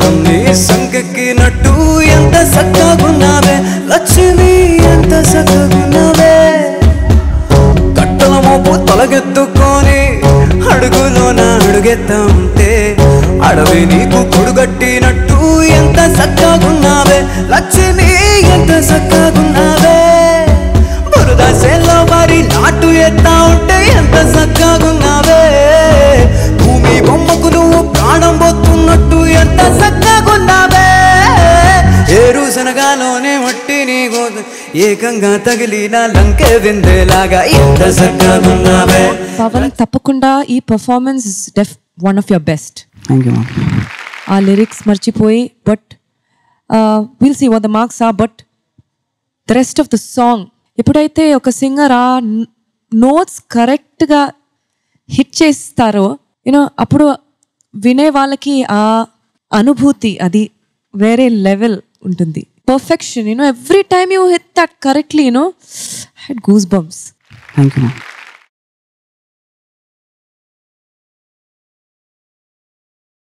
అన్ని సంకెక్కినట్టు ఎంత చక్కగున్నావే లక్ష్మి ఎంత చక్కగున్నావే కట్టల మోపు తొలగెత్తుకొని అడుగులోన అడుగెత్తంతే అడవి నీకు కొడుగట్టినట్టు ఎంత చక్కగున్నావే లక్ష్మి ఎంత చక్కగున్నావే బురద సేల్లో వారి నాటు ఎత్తా ఉంటే ఎంత చక్కగున్నావే భూమి బొమ్మకు నువ్వు ప్రాణం పోతున్నట్టు ఎంత చక్కగున్నావే ఏరు శనగాలోనే మట్టి నీ గోదు ఏకంగా తగిలిన లంకె విందేలాగా ఎంత చక్కగున్నావే పవన్ తప్పకుండా ఈ performance def one of your best thank you ma'am ఆ లిరిక్స్ మర్చిపోయి but will see what the marks ఆ but the rest of the song ఎప్పుడైతే ఒక సింగర్ ఆ నోట్స్ కరెక్ట్గా హిట్ చేస్తారో యూనో అప్పుడు వినే వాళ్ళకి ఆ అనుభూతి అది వేరే లెవెల్ ఉంటుంది perfection you know every time you hit that correctly you know head goose bumps thank you ma'am